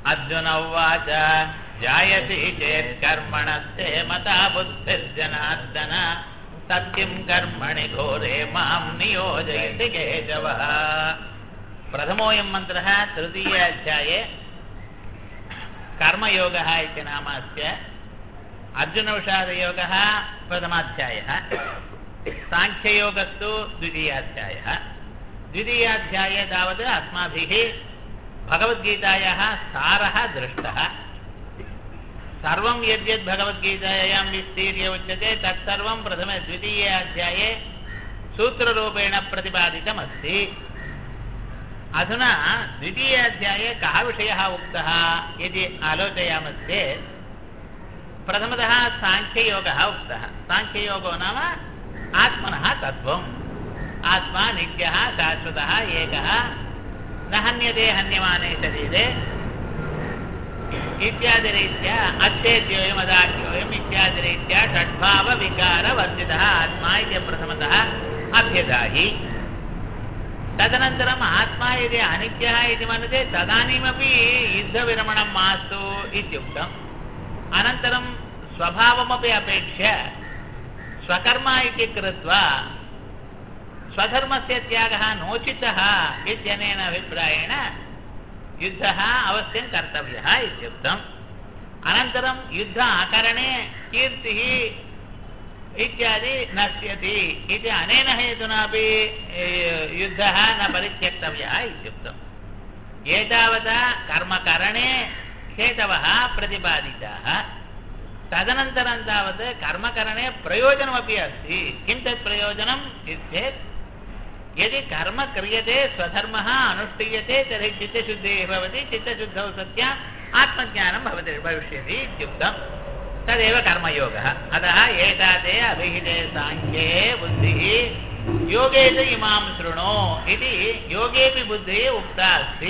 अर्जुन उवाच जायते चेत् कर्मणस्ते मता बुद्धिर्जनार्दन सत्यं कर्मणि घोरे मां नियोजयति केशवः प्रथमोऽयं मन्त्रः तृतीय अध्याये कर्मयोगः इति नाम अस्य अर्जुनविषादयोगः प्रथमाध्यायः साङ्ख्ययोगस्तु द्वितीयाध्यायः द्वितीयाध्याये तावत् अस्माभिः भगवद्गीतायाः सारः दृष्टः सर्वं यद्यद् भगवद्गीतायां विस्तीर्य उच्यते तत्सर्वं प्रथमे द्वितीये अध्याये सूत्ररूपेण प्रतिपादितमस्ति अधुना द्वितीये अध्याये कः विषयः उक्तः इति आलोचयामश्चेत् प्रथमतः साङ्ख्ययोगः उक्तः साङ्ख्ययोगो नाम आत्मनः तत्त्वम् आत्मा नित्यः शाश्वतः एकः न हन्यते हन्यमाने शरीरे इत्यादिरीत्या अच्छेद्योयमदाख्योऽयम् इत्यादिरीत्या षड्भावविकारवर्जितः आत्मा इति प्रथमतः अभ्यदाहि तदनन्तरम् आत्मा यदि अनित्यः इति मन्यते तदानीमपि युद्धविरमणं मास्तु इत्युक्तम् अनन्तरं स्वभावमपि अपेक्ष्य स्वकर्म इति कृत्वा स्वधर्मस्य त्यागः नोचितः इत्यनेन अभिप्रायेण युद्धः अवश्यं कर्तव्यः इत्युक्तम् अनन्तरं युद्ध आकरणे कीर्तिः इत्यादि नश्यति इति अनेन हेतुनापि युद्धः न परित्यक्तव्यः इत्युक्तम् एतावता कर्मकरणे हेतवः प्रतिपादिताः तदनन्तरं तावत् कर्मकरणे प्रयोजनमपि अस्ति किं तत् प्रयोजनम् इत्येत् यदि कर्म क्रियते स्वधर्मः अनुष्ठीयते तर्हि चित्तशुद्धिः भवति चित्तशुद्धौ सत्या आत्मज्ञानं भवति भविष्यति इत्युक्तं तदेव कर्मयोगः अतः एताते अभिहिते साङ्ख्ये बुद्धिः योगे च इमां शृणु इति योगेपि बुद्धिः उक्ता अस्ति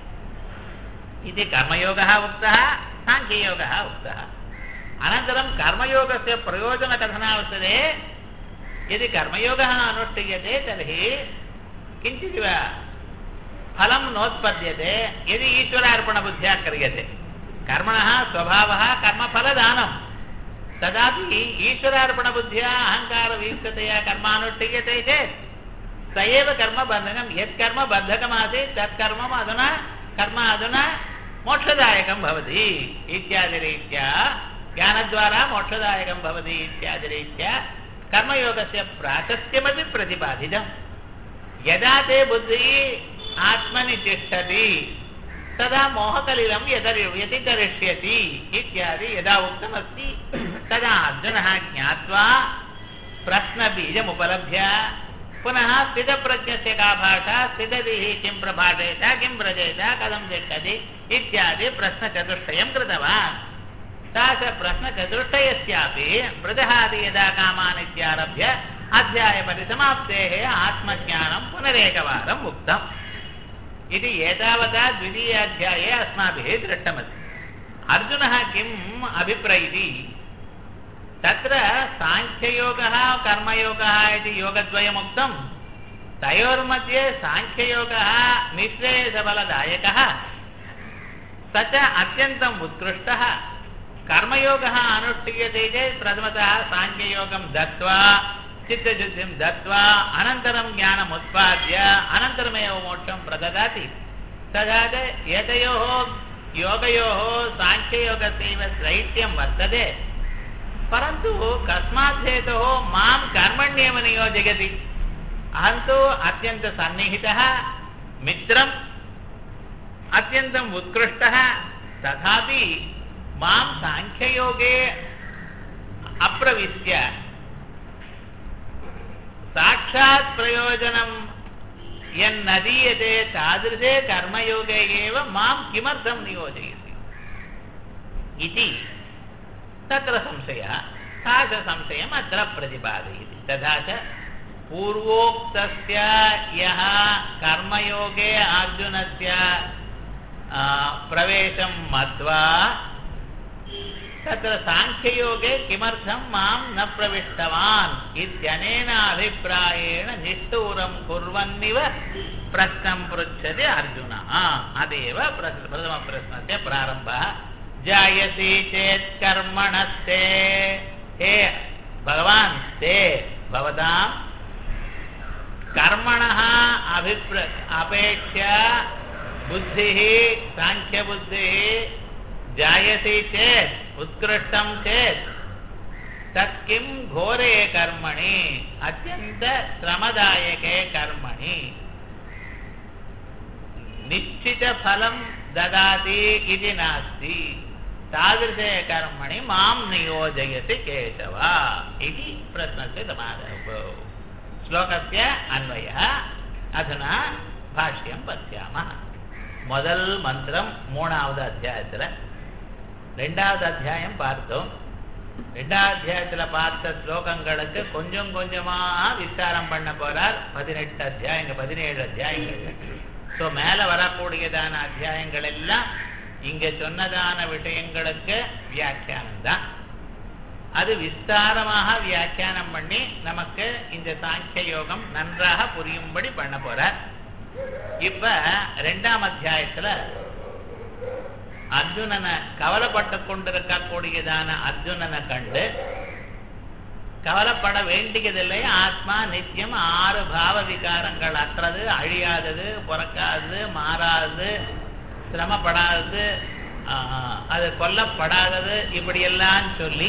इति कर्मयोगः उक्तः साङ्ख्ययोगः उक्तः अनन्तरं कर्मयोगस्य प्रयोजनकथनावसरे यदि कर्मयोगः अनुष्ठीयते तर्हि किञ्चिदिव फलं नोत्पद्यते यदि ईश्वरार्पणबुद्ध्या क्रियते कर्मणः स्वभावः कर्मफलदानं तदापि ईश्वरार्पणबुद्ध्या अहङ्कारवीक्षतया कर्मानुष्ठीयते चेत् स एव कर्मबन्धकं यत् कर्म बन्धकमासीत् तत् कर्मम् अधुना कर्म अधुना मोक्षदायकं भवति इत्यादिरीत्या ज्ञानद्वारा मोक्षदायकं भवति इत्यादिरीत्या कर्मयोगस्य प्राशस्त्यमपि प्रतिपादितम् यदा ते बुद्धिः आत्मनि तिष्ठति तदा मोहकलिलं यदरि व्यतितरिष्यति इत्यादि यदा उक्तमस्ति तदा अर्जुनः ज्ञात्वा प्रश्नबीजमुपलभ्य पुनः स्थितप्रज्ञस्य का भाषा स्थितधिः किं प्रभाषेत किं व्रजेत कथं तिष्ठति इत्यादि प्रश्नचतुष्टयं कृतवान् सा च प्रश्नचतुष्टयस्यापि मृदहादि यदा कामान् इत्यारभ्य अध्यायपरिसमाप्तेः आत्मज्ञानं पुनरेकवारम् उक्तम् इति एतावता द्वितीयाध्याये अस्माभिः दृष्टमस्ति अर्जुनः किम् अभिप्रैति तत्र साङ्ख्ययोगः कर्मयोगः इति योगद्वयमुक्तं तयोर्मध्ये साङ्ख्ययोगः निःश्रेयसफलदायकः स च अत्यन्तम् उत्कृष्टः कर्मयोगः अनुष्ठीयते चेत् प्रथमतः साङ्ख्ययोगं दत्त्वा चित्तशुद्धिं दत्त्वा अनन्तरं ज्ञानम् उत्पाद्य अनन्तरमेव मोक्षं प्रददाति तथा च एतयोः योगयोः साङ्ख्ययोगस्यैव त्रैत्यं वर्तते परन्तु कस्मात् हेतोः मां कर्मण्येव नियोजयति अहं तु अत्यन्तसन्निहितः मित्रम् अत्यन्तम् उत्कृष्टः तथापि मां साङ्ख्ययोगे अप्रविश्य साक्षात् प्रयोजनं यन्न दीयते तादृशे कर्मयोगे एव मां किमर्थं नियोजयति इति तत्र संशयः सा च संशयम् अत्र प्रतिपादयति तथा च पूर्वोक्तस्य यः कर्मयोगे अर्जुनस्य प्रवेशं मत्वा तत्र साङ्ख्ययोगे किमर्थं मां न प्रविष्टवान् इत्यनेन अभिप्रायेण निष्ठूरं कुर्वन्निव प्रश्नं पृच्छति अर्जुनः अदेव प्रश्न प्रथमप्रश्नस्य प्रारम्भः जायसी चेत् कर्मणस्ते हे भगवान् ते भवतां कर्मणः अभिप्र अपेक्ष्य बुद्धिः साङ्ख्यबुद्धिः जायसी चेत् उत्कृष्टं चेत् तत् किं घोरे कर्मणि अत्यन्तश्रमदायके कर्मणि निश्चितफलं ददाति इति नास्ति तादृशे कर्मणि मां नियोजयति केशव इति प्रश्नस्य समाधानः श्लोकस्य अन्वयः अधुना भाष्यं पश्यामः முதல் மந்திரம் மூணாவது அத்தியாயத்தில் ரெண்டாவது அத்தியாயம் பார்த்தோம் ரெண்டாவது அத்தியாயத்தில் பார்த்த ஸ்லோகங்களுக்கு கொஞ்சம் கொஞ்சமாக விஸ்தாரம் பண்ண போறார் பதினெட்டு அத்தியாயங்க பதினேழு அத்தியாயங்கள் ஸோ மேலே வரக்கூடியதான அத்தியாயங்கள் எல்லாம் இங்கே சொன்னதான விஷயங்களுக்கு வியாக்கியானம் தான் அது விஸ்தாரமாக வியாக்கியானம் பண்ணி நமக்கு இந்த சாங்கிய யோகம் நன்றாக புரியும்படி பண்ண போறார் இப்ப ரெண்டாம் அத்தியாயத்துல அர்ஜுனனை கவலைப்பட்டு கொண்டிருக்கக்கூடியதான அர்ஜுனனை கண்டு கவலைப்பட வேண்டியதில்லை ஆத்மா நித்தியம் ஆறு பாவ விகாரங்கள் அற்றது அழியாதது பிறக்காதது மாறாதது சிரமப்படாதது அது கொல்லப்படாதது இப்படியெல்லாம் சொல்லி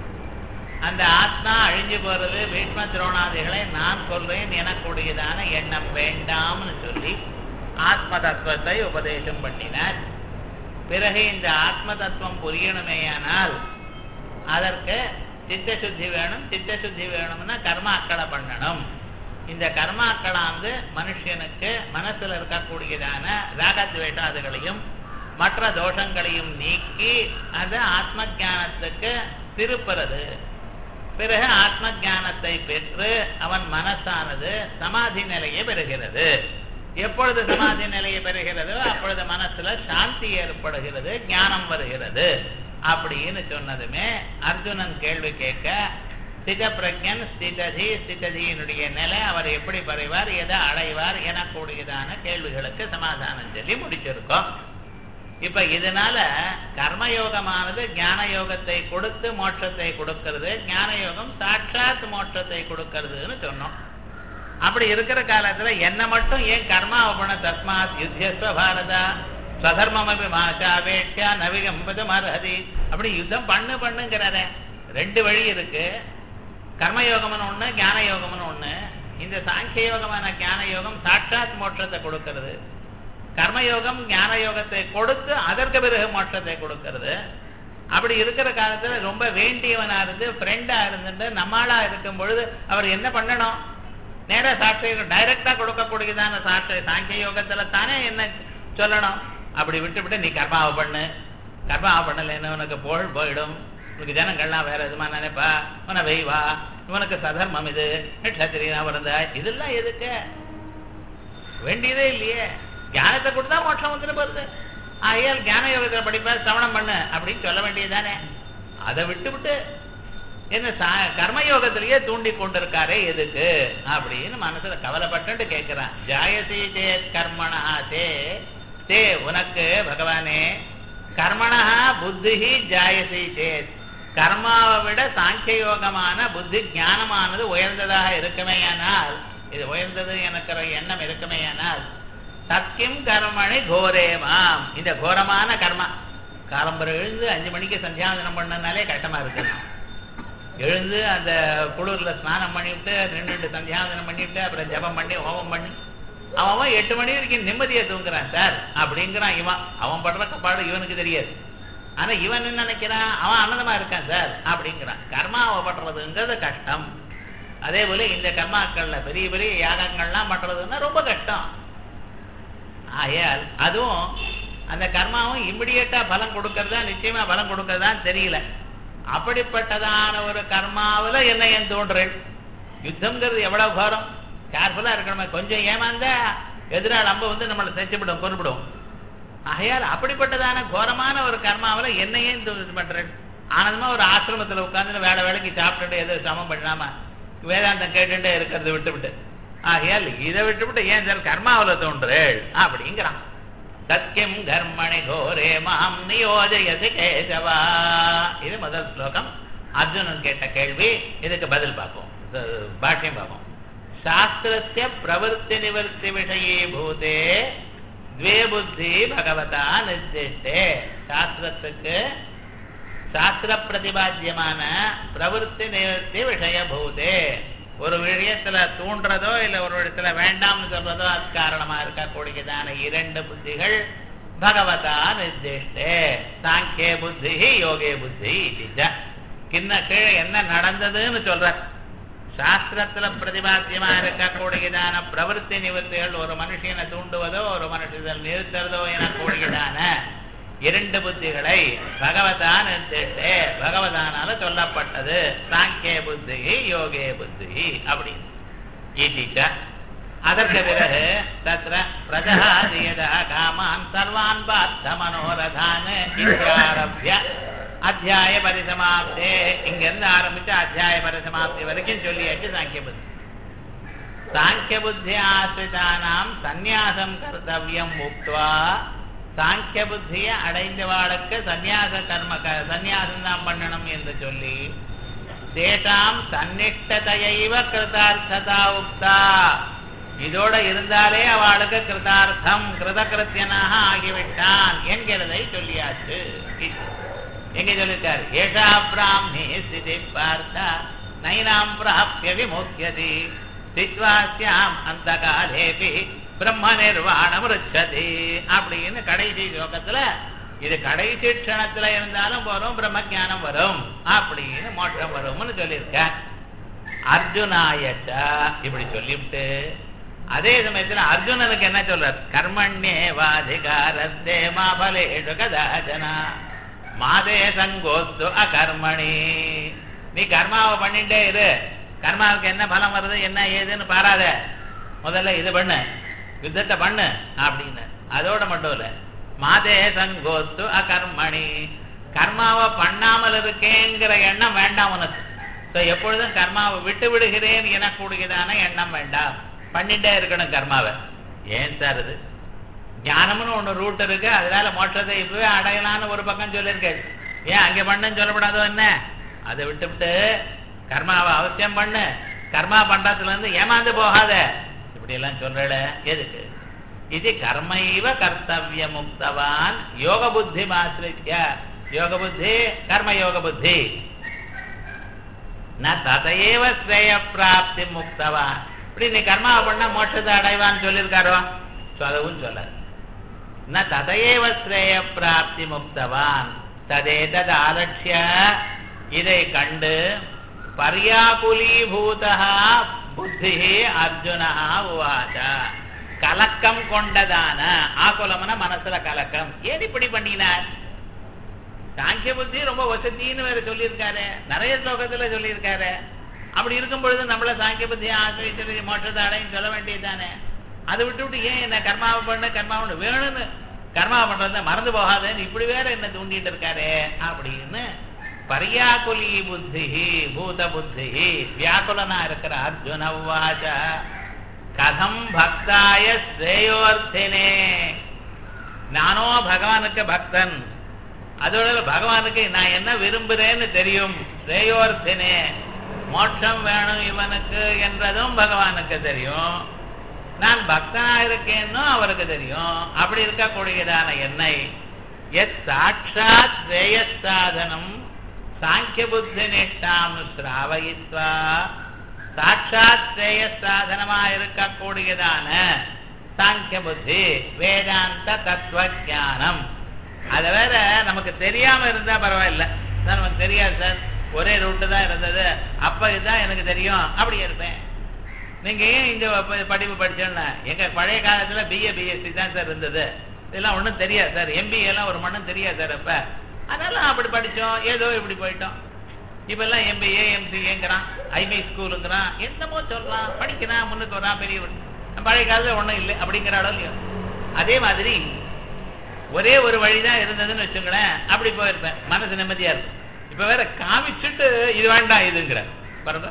அந்த ஆத்மா அழிஞ்சு போறது பீஷ்ம துரோணாதிகளை நான் கொள்வேன் எனக்கூடியதான எண்ணம் வேண்டாம்னு சொல்லி ஆத்ம தத்துவத்தை உபதேசம் பண்ணினார் பிறகு இந்த ஆத்ம தத்துவம் புரியணுமேயானால் அதற்கு சித்தசுத்தி வேணும் சித்தசுத்தி வேணும்னா கர்மாக்களை பண்ணணும் இந்த கர்மாக்களாந்து மனுஷனுக்கு மனசுல இருக்கக்கூடியதான ராகத்வேஷாதுகளையும் மற்ற தோஷங்களையும் நீக்கி அது ஆத்ம ஜானத்துக்கு திருப்புறது பிறகு ஆத்ம ஜானத்தை பெற்று அவன் மனசானது சமாதி நிலையை பெறுகிறது எப்பொழுது சமாதி நிலையை பெறுகிறதோ அப்பொழுது மனசுல சாந்தி ஏற்படுகிறது ஞானம் வருகிறது அப்படின்னு சொன்னதுமே அர்ஜுனன் கேள்வி கேட்க ஸ்தித பிரஜன் ஸ்திததி ஸ்திததியினுடைய நிலை அவர் எப்படி பெறுவார் எதை அடைவார் எனக்கூடியதான கேள்விகளுக்கு சமாதானம் சொல்லி முடிச்சிருக்கோம் இப்ப இதனால கர்மயோகமானது ஞான யோகத்தை கொடுத்து மோட்சத்தை கொடுக்கிறது ஞான யோகம் சாட்சாத் மோட்சத்தை கொடுக்கிறதுன்னு சொன்னோம் அப்படி இருக்கிற காலத்துல என்ன மட்டும் ஏன் கர்மாவை பண்ண தஸ்மாத் யுத்தியஸ்வ பாரதா ஸ்வதர்மமபி மாஷாவேட்சா நவிகம்பது மரஹதி அப்படி யுத்தம் பண்ணு பண்ணுங்கிறாரே ரெண்டு வழி இருக்கு கர்மயோகம்னு ஒண்ணு ஞான யோகம்னு ஒண்ணு இந்த சாங்கிய யோகமான ஞான யோகம் சாட்சாத் மோட்சத்தை கொடுக்கிறது கர்மயோகம் ஞான யோகத்தை கொடுத்து அதற்கு பிறகு மோட்சத்தை கொடுக்கிறது அப்படி இருக்கிற காலத்துல ரொம்ப வேண்டியவனா இருந்து ஃப்ரெண்டா இருந்துட்டு நம்மளா இருக்கும் பொழுது அவர் என்ன பண்ணணும் நேரா சாட்சிய டைரக்டா கொடுக்கக்கூடியதான சாட்சி சாங்கிய யோகத்துல தானே என்ன சொல்லணும் அப்படி விட்டு விட்டு நீ கர்மாவை பண்ணு கர்மாவை பண்ணலைன்னு உனக்கு புகழ் போயிடும் உனக்கு ஜனங்கள்லாம் வேற எதுமா நினைப்பா உன வெய்வா இவனுக்கு சதர்மம் இது நட்சத்திரியா பிறந்த இதெல்லாம் எதுக்கு வேண்டியதே இல்லையே ஞானத்தை கொடுத்தா மோட்சம் வந்துட்டு போறது ஆகையால் ஞான யோகத்தில் படிப்ப சவணம் பண்ணு அப்படின்னு சொல்ல வேண்டியதுதானே அதை விட்டு விட்டு என்ன கர்மயோகத்திலேயே தூண்டி கொண்டிருக்காரே எதுக்கு அப்படின்னு மனசுல கவலைப்பட்டு கேட்கிறான் ஜாயசி சேத் கர்மணா தே தே உனக்கு பகவானே கர்மணா புத்தி ஜாயசி சேத் கர்மாவை விட சாங்கிய யோகமான புத்தி ஞானமானது உயர்ந்ததாக இருக்குமேயானால் இது உயர்ந்தது எனக்கு எண்ணம் இருக்குமேயானால் சத்தியம் கர்மணி கோரேமாம் இந்த கோரமான கர்மா காலம்பரம் எழுந்து அஞ்சு மணிக்கு சந்தியாவந்தனம் பண்ணனாலே கஷ்டமா இருக்கு எழுந்து அந்த குளிர்ல ஸ்நானம் பண்ணிவிட்டு நின்றுட்டு சந்தியாவந்தனம் பண்ணிவிட்டு அப்புறம் ஜபம் பண்ணி ஹோமம் பண்ணி அவன் எட்டு மணி வரைக்கும் நிம்மதியை தூங்குறான் சார் அப்படிங்கிறான் இவன் அவன் படுற கப்பாடு இவனுக்கு தெரியாது ஆனா இவன் என்ன நினைக்கிறான் அவன் ஆனந்தமா இருக்கான் சார் அப்படிங்கிறான் கர்மாவை பண்றதுங்கிறது கஷ்டம் அதே போல இந்த கர்மாக்கள்ல பெரிய பெரிய யாகங்கள்லாம் பண்றதுன்னா ரொம்ப கஷ்டம் ஆகையால் அதுவும் அந்த கர்மாவும் இம்மிடியட்டா பலம் கொடுக்கறதா நிச்சயமா பலம் கொடுக்கறதா தெரியல அப்படிப்பட்டதான ஒரு கர்மாவில் என்ன ஏன் தோன்றேன் யுத்தம்ங்கிறது எவ்வளவு கோரம் கேர்ஃபுல்லா இருக்கணும் கொஞ்சம் ஏமாந்தா எதிரால் அம்ப வந்து நம்மளை செச்சுவிடும் கொண்டுவிடும் ஆகையால் அப்படிப்பட்டதான கோரமான ஒரு கர்மாவில் என்ன ஏன் இது பண்றேன் ஆனந்தமா ஒரு ஆசிரமத்தில் உட்கார்ந்து வேலை வேலைக்கு சாப்பிட்டுட்டு எதுவும் சமம் பண்ணாம வேதாந்தம் கேட்டுட்டே இருக்கிறது விட்டு விட்டு ஆகையால் இதை விட்டுவிட்டு ஏன் சார் கர்மாவில தோன்றேள் அப்படிங்கிறான் சத்தியம் கர்மணி கோரே மாம் நியோஜயசி கேசவா இது முதல் ஸ்லோகம் அர்ஜுனன் கேட்ட கேள்வி இதுக்கு பதில் பார்ப்போம் இது பாஷ்யம் பார்ப்போம் சாஸ்திரஸ்ய பிரவருத்தி நிவர்த்தி விஷயே பூதே द्वे புத்தி பகவதா நிர்திஷ்டே சாஸ்திரத்துக்கு சாஸ்திர பிரதிபாத்தியமான பிரவருத்தி நிவர்த்தி விஷயபூதே ஒரு விஷயத்துல தூண்டுறதோ இல்ல ஒரு இடத்துல வேண்டாம்னு சொல்றதோ அது காரணமா இருக்கக்கூடியதான இரண்டு புத்திகள் பகவதா நிர்திஷ்டே சாங்கிய புத்தி யோகே புத்தி இது கிண்ண கீழே என்ன நடந்ததுன்னு சொல்ற சாஸ்திரத்துல பிரதிபாத்தியமா இருக்கக்கூடியதான பிரவருத்தி நிவர்த்திகள் ஒரு மனுஷனை தூண்டுவதோ ஒரு மனுஷன் நிறுத்துறதோ எனக்கூடியதான இரண்டு புத்திகளை பகவதா நிறுத்திட்டு பகவதானால சொல்லப்பட்டது சாங்கிய புத்தி யோகே புத்தி அப்படி ஈட்டிச்ச அதற்கு பிறகு தத்திர பிரஜாதியத காமான் சர்வான் பார்த்த மனோரதான் இத்தியாரபிய அத்தியாய பரிசமாப்தே இங்க இருந்து ஆரம்பிச்சு அத்தியாய பரிசமாப்தி வரைக்கும் சொல்லியாச்சு சாங்கிய புத்தி சாங்கிய புத்தி ஆசிரிதானாம் சந்நியாசம் கர்த்தவியம் முக்துவா சாங்கிய புத்தியை அடைந்தவாளுக்கு சந்நியாச கர்ம க- சந்நியாசம் தான் பண்ணணும் என்று சொல்லி தேசாம் சந்நிஷ்டதையைவ கிருதார்த்ததா உக்தா இதோட இருந்தாலே அவளுக்கு கிருதார்த்தம் கிருதகிருத்தியனாக ஆகிவிட்டான் என்கிறதை சொல்லியாச்சு இது. எங்க சொல்லிட்டார் ஏஷா பிராமி ஸ்திதி பார்த்த நைனாம் பிராப்ய விமுக்கியதி ஸ்தித்வாஸ்யாம் அந்த காலேபி பிரம்ம நிர்வாணம் ருச்சதி அப்படின்னு கடைசி யோகத்துல இது கடைசி க்ஷணத்துல இருந்தாலும் போறோம் பிரம்ம ஞானம் வரும் அப்படின்னு மோட்சம் வரும்னு சொல்லியிருக்க அர்ஜுனாயச்ச இப்படி சொல்லிவிட்டு அதே சமயத்துல அர்ஜுனனுக்கு என்ன சொல்றார் கர்மண்யே வாதிகாரத்தே மாபலேஷு கதாச்சனா மாதே சங்கோஸ்து அகர்மணி நீ கர்மாவை பண்ணிட்டே இரு கர்மாவுக்கு என்ன பலம் வருது என்ன ஏதுன்னு பாராத முதல்ல இது பண்ணு யுத்தத்தை பண்ணு அப்படின்னு அதோட மட்டும் இல்ல மாதே சங்கோஸ்து அகர்மணி கர்மாவை பண்ணாமல் இருக்கேங்கிற எண்ணம் வேண்டாம் உனக்கு So, எப்பொழுதும் கர்மாவை விட்டு விடுகிறேன் எனக்கூடியதான எண்ணம் வேண்டாம் பண்ணிட்டே இருக்கணும் கர்மாவை ஏன் சார் இது ஞானம்னு ஒண்ணு ரூட் இருக்கு அதனால மோட்சத்தை இப்பவே அடையலாம்னு ஒரு பக்கம் சொல்லியிருக்கேன் ஏன் அங்க பண்ணுன்னு சொல்லப்படாதோ என்ன அதை விட்டுவிட்டு கர்மாவை அவசியம் பண்ணு கர்மா பண்றதுல இருந்து ஏமாந்து போகாத இப்படி எல்லாம் சொல்றல எதுக்கு இது கர்மைவ கர்த்தவிய முக்தவான் யோக புத்தி மாசிரித்ய யோக புத்தி கர்ம யோக புத்தி ந ததையேவ ஸ்ரேய பிராப்தி முக்தவான் இப்படி நீ கர்மாவை பண்ணா மோட்சத்தை அடைவான்னு சொல்லியிருக்காரோ சொல்லவும் சொல்ல ந ததையேவ ஸ்ரேய பிராப்தி முக்தவான் ததேதத் ஆலட்சிய இதை கண்டு பர்யாகுலீபூதா புத்தி அர்ஜுனா உவாச்ச கலக்கம் கொண்டதான ஆகுலம்னா மனசுல கலக்கம் ஏன் இப்படி பண்ணினார் சாங்கிய புத்தி ரொம்ப வசதின்னு வேற சொல்லியிருக்காரு நிறைய ஸ்லோகத்துல சொல்லியிருக்காரு அப்படி இருக்கும் பொழுது நம்மள சாங்கிய புத்தி ஆசிரியர் மோட்சத்தை அடையும் சொல்ல வேண்டியதுதானே அதை விட்டு விட்டு ஏன் என்ன கர்மாவை பண்ண கர்மாவை வேணும்னு கர்மாவை பண்றத மறந்து போகாதேன்னு இப்படி வேற என்ன தூண்டிட்டு இருக்காரு அப்படின்னு பரியாக்குலி புத்தி பூத புத்தி வியாக்குலனா இருக்கிற அர்ஜுன உவாச்ச கதம் பக்தாய ஸ்ரேயோர்த்தினே நானோ பகவானுக்கு பக்தன் அதோட பகவானுக்கு நான் என்ன விரும்புறேன்னு தெரியும் ஸ்ரேயோர்த்தினே மோட்சம் வேணும் இவனுக்கு என்றதும் பகவானுக்கு தெரியும் நான் பக்தனா இருக்கேன்னு அவருக்கு தெரியும் அப்படி இருக்கக்கூடியதான என்னை எத் சாட்சாத் ஸ்ரேயசாதனம் சாங்கிய புத்தி நிஷ்டாம் ஸ்ராவயித்வா சாட்சாத் ஸ்ரேயசாதனமா இருக்கக்கூடியதான சாங்கிய புத்தி வேதாந்த தத்துவ ஞானம் அது வேற நமக்கு தெரியாம இருந்தா பரவாயில்ல சார் நமக்கு தெரியாது சார் ஒரே ரூட்டு தான் இருந்தது அப்ப இதுதான் எனக்கு தெரியும் அப்படி இருப்பேன் நீங்க ஏன் இந்த ப- படிப்பு படிச்சோன்னா எங்க பழைய காலத்துல பிஏ பிஎஸ்சி தான் சார் இருந்தது இதெல்லாம் ஒண்ணும் தெரியாது சார் எம்பிஏ எல்லாம் ஒரு மண்ணும் தெரியாது சார் அப்ப அதனால அப்படி படிச்சோம் ஏதோ இப்படி போயிட்டோம் இப்ப எல்லாம் எம்பிஏ எம்சிஏங்கிறான் ஐபி ஸ்கூலுங்கிறான் என்னமோ சொல்றான் படிக்கிறான் முன்னுக்கு வரான் பெரியவன் நம்ம பழைய காலத்துல ஒண்ணும் இல்லை அப்படிங்கிற அளவு இல்லையோ அதே மாதிரி ஒரே ஒரு வழிதான் இருந்ததுன்னு வச்சுங்களேன் அப்படி போயிருப்பேன் மனசு நிம்மதியா இருக்கும் இப்ப வேற காமிச்சுட்டு இது வேண்டாம் இதுங்கிற பாருங்க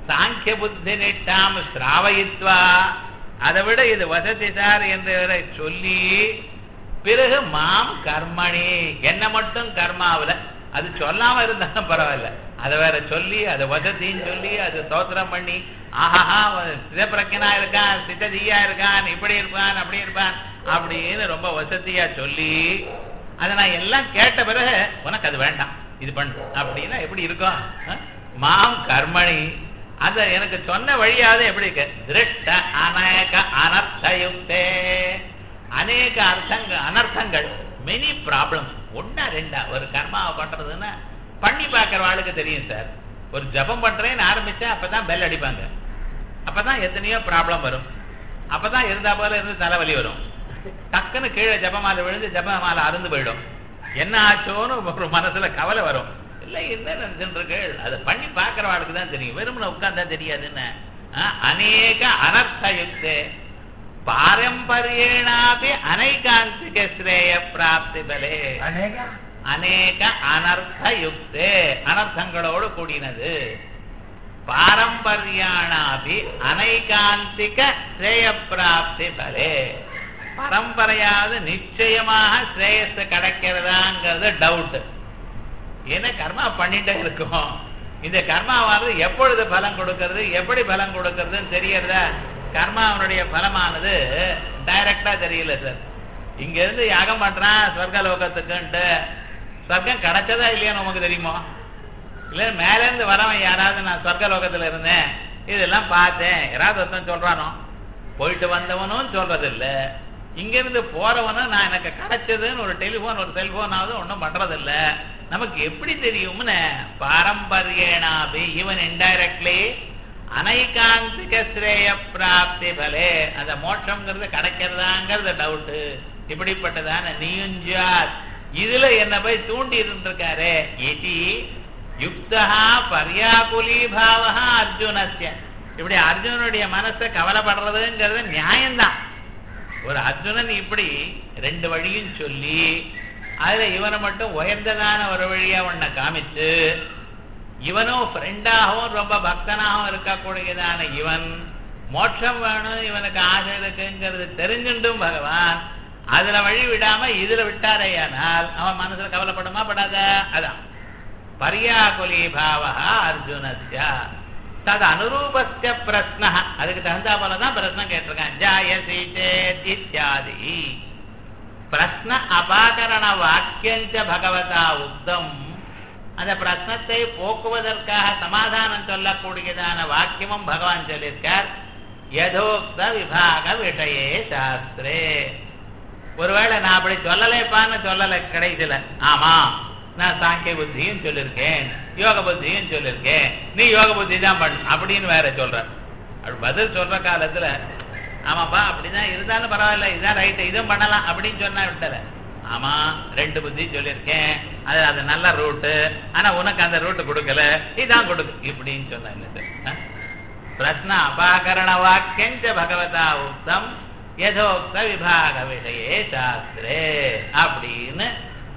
சாங்கிய புத்தி நிட்டாம் ஸ்ராவயித்வா அதை விட இது வசதி சார் என்று சொல்லி பிறகு மாம் கர்மணி என்ன மட்டும் கர்மாவுல அது சொல்லாம இருந்தாலும் பரவாயில்ல அதை வேற சொல்லி அது வசதின்னு சொல்லி அது ஸ்தோத்திரம் பண்ணி ஆஹாஹா சிதப்பிரக்கனா இருக்கான் சித்ததியா இருக்கான் இப்படி இருப்பான் அப்படி இருப்பான் அப்படின்னு ரொம்ப வசதியா சொல்லி அதை நான் எல்லாம் கேட்ட பிறகு உனக்கு அது வேண்டாம் இது பண்ணு அப்படின்னா எப்படி இருக்கும் அஹ்? மாம் கர்மணி அத எனக்கு சொன்ன வழியாவது எப்படி இருக்கு திருஷ்ட அநேக அனர்த்தயுக்தே அநேக அர்த்தங்க அனர்த்தங்கள் மெனி ப்ராப்ளம்ஸ் ஒன்னா ரெண்டா ஒரு கர்மாவை பண்றதுன்னா பண்ணி பார்க்குற ஆளுக்கு தெரியும் சார் ஒரு ஜபம் பண்றேன்னு ஆரம்பிச்சா அப்பதான் பெல் அடிப்பாங்க அப்பதான் எத்தனையோ ப்ராப்ளம் வரும் அப்பதான் இருந்தா போல இருந்து தலைவலி வரும் டக்குன்னு கீழே ஜபமாலை விழுந்து ஜபமாலை அருந்து போயிடும் என்ன ஆச்சோன்னு ஒரு மனசுல கவலை வரும் இல்ல என்ன நினைச்சுட்டு அதை பண்ணி பார்க்கறவாளுக்கு தான் தெரியும் வெறுமனை உட்கார்ந்தா தெரியாதுன்னு ஆஹ், அநேக அனர்த்தயுக்தே பாரம்பரியேனாபி அனைகாந்திக ஸ்ரேய பிராப்தி பலே அநேக அநேக அனர்த்தயுக்தே அனர்த்தங்களோடு கூடினது பாரம்பரியானாபி அனைகாந்திக ஸ்ரேய பிராப்தி பலே பரம்பரையாவது நிச்சயமாக ஸ்ரேயஸ் கிடைக்கிறதாங்கிறது டவுட் ஏன்னா கர்மா பண்ணிட்டே இருக்கும் இந்த கர்மாவானது எப்பொழுது பலம் கொடுக்கிறது எப்படி பலம் கொடுக்கறதுன்னு தெரியறதா கர்மாவனுடைய பலமானது டைரக்டா தெரியல சார் இங்க இருந்து யாகம் பண்றான் சொர்க்க லோகத்துக்குன்ட்டு சொர்க்கம் கிடைச்சதா இல்லையான்னு உமக்கு தெரியுமோ இல்ல மேல இருந்து வரவன் யாராவது நான் சொர்க்க லோகத்துல இருந்தேன் இதெல்லாம் பார்த்தேன் யாராவது ஒருத்தன் சொல்றானோ போயிட்டு வந்தவனும் சொல்றது இல்ல இங்க இருந்து போறவனும் நான் எனக்கு கிடைச்சதுன்னு ஒரு டெலிபோன் ஒரு செல்போனாவது ஒண்ணும் பண்றது இல்ல நமக்கு எப்படி தெரியும்னு பாரம்பரியேனாபி ஈவன் இன்டைரக்ட்லி அனைகாந்திக ஸ்ரேய பிராப்தி பலே அந்த மோட்சம்ங்கிறது கிடைக்கிறதாங்கிறது டவுட்டு இப்படிப்பட்டதான நீயுஞ்சாத் இதுல என்ன போய் தூண்டி இருந்திருக்காரு இதி யுக்தா பர்யாகுலி பாவகா அர்ஜுனஸ்ய இப்படி அர்ஜுனனுடைய மனசை கவலைப்படுறதுங்கிறது நியாயம்தான் ஒரு அர்ஜுனன் இப்படி ரெண்டு வழியும் சொல்லி அதுல இவனை மட்டும் உயர்ந்ததான ஒரு வழியா உன்னை காமிச்சு இவனும் ஃப்ரெண்டாகவும் ரொம்ப பக்தனாகவும் இருக்கக்கூடியதான இவன் மோட்சம் வேணும் இவனுக்கு ஆசை இருக்குங்கிறது தெரிஞ்சுண்டும் பகவான் அதுல வழி விடாம இதுல விட்டாரேயானால் அவன் மனசுல கவலைப்படுமா படாத அதான் பர்யாகுலி பாவா அர்ஜுனஸ்ய தது அனுரூபஸ்ய பிரஸ்ன அதுக்கு தகுந்தா போலதான் பிரஸ்னம் கேட்டிருக்கான் ஜாயசி சேத் இத்தியாதி பிரஸ்ன அபாகரண வாக்கியஞ்ச பகவதா உக்தம் அந்த பிரஸ்னத்தை போக்குவதற்காக சமாதானம் சொல்லக்கூடியதான வாக்கியமும் பகவான் சொல்லியிருக்கார் யதோக்த விபாக விஷயே சாஸ்திரே ஒருவேளை நான் அப்படி சொல்லலைப்பான்னு சொல்லலை கடைசியில ஆமா நான் சாங்கிய புத்தியும் சொல்லியிருக்கேன் யோக புத்தியும் சொல்லியிருக்கேன் நீ யோக புத்தி தான் பண்ணு அப்படின்னு வேற சொல்ற அப்படி பதில் சொல்ற காலத்துல ஆமாப்பா அப்படிதான் இருந்தாலும் பரவாயில்ல இதான் ரைட்டு இதுவும் பண்ணலாம் அப்படின்னு சொன்னா விட்டல ஆமா ரெண்டு புத்தி சொல்லியிருக்கேன் அது அது நல்ல ரூட்டு ஆனா உனக்கு அந்த ரூட்டு கொடுக்கல இதான் கொடுக்கு இப்படின்னு சொன்னா என்ன சார் ஆ? பிரஸ்ன அபாகரண வாக்கியஞ்ச பகவதா உக்தம் யதோக்த விபாக விஷயே சாஸ்திரே அப்படின்னு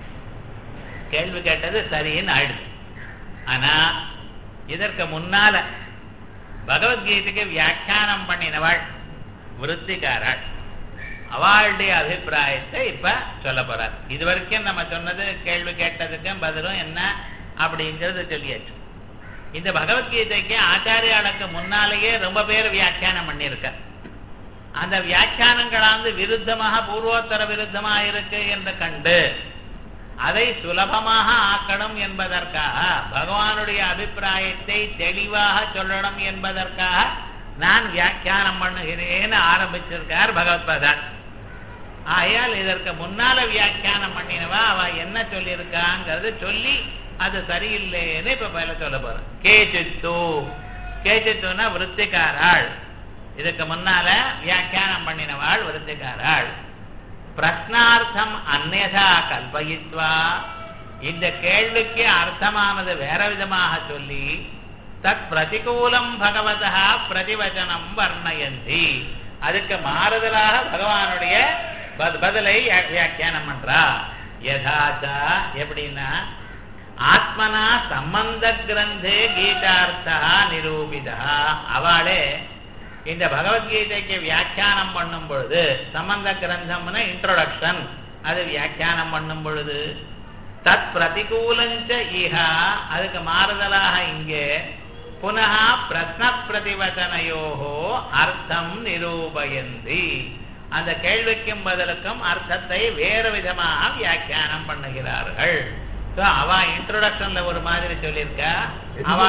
கேள்வி கேட்டது சரின்னு ஆயிடுச்சு ஆனா இதற்கு முன்னால பகவத்கீதைக்கு வியாக்கியானம் பண்ணினவாள் விருத்திகாராள் அவளுடைய அபிப்பிராயத்தை இப்ப சொல்ல போறார் இது வரைக்கும் நம்ம சொன்னது கேள்வி கேட்டதுக்கும் பதிலும் என்ன அப்படிங்கிறது சொல்லியாச்சு இந்த பகவத்கீதைக்கு ஆச்சாரியாளுக்கு முன்னாலேயே ரொம்ப பேர் வியாக்கியானம் பண்ணியிருக்க அந்த வியாக்கியானங்களாந்து விருத்தமாக பூர்வோத்தர விருத்தமாக இருக்கு என்று கண்டு அதை சுலபமாக ஆக்கணும் என்பதற்காக பகவானுடைய அபிப்பிராயத்தை தெளிவாக சொல்லணும் என்பதற்காக நான் வியாக்கியானம் பண்ணுகிறேன்னு ஆரம்பிச்சிருக்கார் பகவத்பாதர் ஆகையால் இதற்கு முன்னால வியாக்கியானம் பண்ணினவா அவ என்ன சொல்லியிருக்காங்கிறது சொல்லி அது சரியில்லைன்னு இப்ப பயில சொல்ல போறேன் கேச்சித்து கேச்சித்துனா விருத்திகாராள் இதுக்கு முன்னால வியாக்கியானம் பண்ணினவாள் விருத்திகாராள் பிரஸ்னார்த்தம் அந்நதா கல்பயித்வா இந்த கேள்விக்கு அர்த்தமானது வேற விதமாக சொல்லி தத் பிரதிகூலம் பகவதா பிரதிவச்சனம் வர்ணயந்தி அதுக்கு மாறுதலாக பகவானுடைய பத- பதிலை வியா- வியாக்கியானம் பண்றா யதாச்சா எப்படின்னா ஆத்மனா சம்பந்த கிரந்தே கீதார்த்தா நிரூபிதா அவளே இந்த பகவத்கீதைக்கு வியாக்கியானம் பண்ணும் பொழுது சம்பந்த கிரந்தம்னு இன்ட்ரோடக்ஷன் அது வியாக்கியானம் பண்ணும் பொழுது தத் பிரதிகூலஞ்ச இஹா அதுக்கு மாறுதலாக இங்கே புனः பிரஸ்ன பிரதிவச்சனையோகோ அர்த்தம் நிரூபயந்தி அந்த கேள்விக்கும் பதிலுக்கும் அர்த்தத்தை வேறு விதமாக வியாக்கியானம் பண்ணுகிறார்கள் So, அவ இன்ட்ரோடக்ஷன்ல ஒரு மாதிரி சொல்லியிருக்கா அவ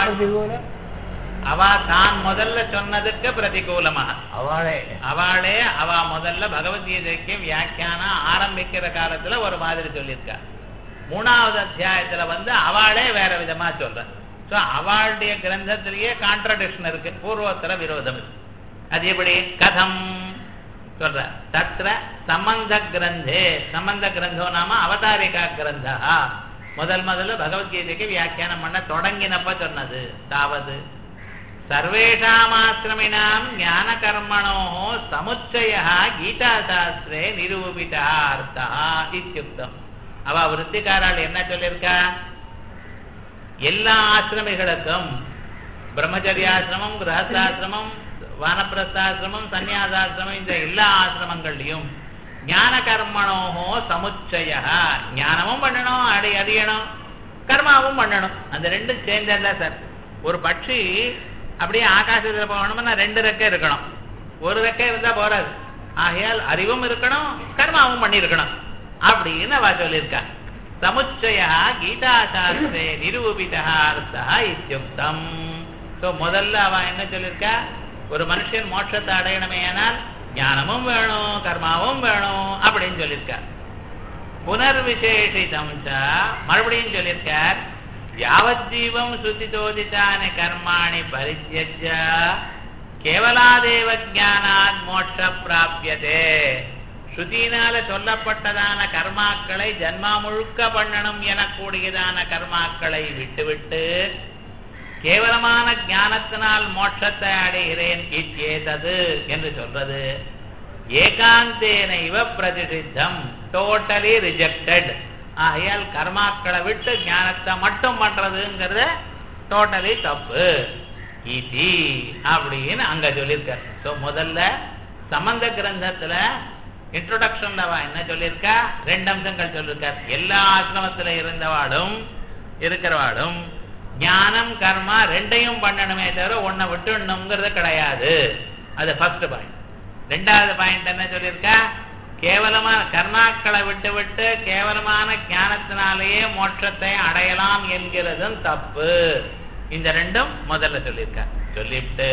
அவ தான் முதல்ல சொன்னதுக்கு பிரதிகூலமாக அவளே அவளே அவ முதல்ல பகவத்கீதைக்கு வியாக்கியானம் ஆரம்பிக்கிற காலத்துல ஒரு மாதிரி சொல்லியிருக்கா மூணாவது அத்தியாயத்துல வந்து அவளே வேற விதமா சொல்ற சோ அவளுடைய கிரந்தத்திலேயே கான்ட்ரடிக்ஷன் இருக்கு பூர்வோத்தர விரோதம் இருக்கு அது எப்படி கதம் சொல்ற தத்ர சம்பந்த கிரந்தே சம்பந்த கிரந்தோ நாம அவதாரிகா கிரந்தா முதல் முதல்ல பகவத்கீதைக்கு வியாக்கியானம் பண்ண தொடங்கினப்ப சொன்னது தாவது சர்வேஷாமாசிரமிணாம் ஞான கர்மணோ சமுச்சய கீதாசாஸ்திரே நிரூபிதா அர்த்தா இத்தியுக்தம் அவ விருத்திகாரால் என்ன சொல்லியிருக்கா எல்லா ஆசிரமிகளுக்கும் பிரம்மச்சரியாசிரமம் கிரகஸ்தாசிரமம் வானப்பிரஸ்தாசிரமம் சந்நியாசாசிரமம் இந்த எல்லா ஆசிரமங்கள்லையும் ஞான கர்மணோஹோ சமுச்சய ஞானமும் பண்ணணும் அடி அறியணும் கர்மாவும் பண்ணணும் அந்த ரெண்டும் சேர்ந்ததா சார் ஒரு பட்சி அப்படியே ஆகாசத்துல போகணும்னா ரெண்டு ரெக்கை இருக்கணும் ஒரு ரெக்கை இருந்தா போறாது ஆகையால் அறிவும் இருக்கணும் கர்மாவும் பண்ணியிருக்கணும் அப்படின்னு அவ சொல்லியிருக்கா சமுச்சய கீதாசாஸ்திரே நிரூபிதா அர்த்தா இத்தியுக்தம் ஸோ முதல்ல அவ என்ன சொல்லியிருக்கா ஒரு மனுஷன் மோட்சத்தை அடையணுமே ஆனால் ஞானமும் வேணும் கர்மாவும் வேணும் அப்படின்னு சொல்லியிருக்கார் புனர்விசேஷிதம் ச மறுபடியும் சொல்லியிருக்கார் யாவஜீவம் சுத்திதோதித்தானி கர்மாணி பரித்தியஜ கேவலாதேவ ஜானாத் மோட்ச பிராபியதே ஸ்ருதியினால சொல்லப்பட்டதான கர்மாக்களை ஜன்மா முழுக்க பண்ணணும் எனக்கூடியதான கர்மாக்களை விட்டுவிட்டு கேவலமான ஞானத்தினால் மோட்சத்தை அடைகிறேன் இச்சேதது என்று சொல்றது ஏகாந்தேன இவ பிரதிஷித்தம் டோட்டலி ரிஜெக்டட் ஆகையால் கர்மாக்களை விட்டு ஞானத்தை மட்டும் பண்றதுங்கிறத டோட்டலி தப்பு இதி அப்படின்னு அங்க சொல்லியிருக்கார் ஸோ முதல்ல சம்பந்த கிரந்தத்துல இன்ட்ரோடக்ஷன்ல அவ என்ன சொல்லியிருக்கா ரெண்டு அம்சங்கள் சொல்லியிருக்கார் எல்லா ஆசிரமத்துல இருந்தவாடும் இருக்கிறவாடும் ஞானம் கர்மா ரெண்டையும் பண்ணணுமே தவிர ஒன்னை விட்டுணுங்கிறது கிடையாது அது ஃபர்ஸ்ட் பாயிண்ட் ரெண்டாவது பாயிண்ட் என்ன சொல்லியிருக்கா கேவலமான கர்மாக்களை விட்டு விட்டு கேவலமான ஞானத்தினாலேயே மோட்சத்தை அடையலாம் என்கிறதும் தப்பு இந்த ரெண்டும் முதல்ல சொல்லியிருக்கா சொல்லிட்டு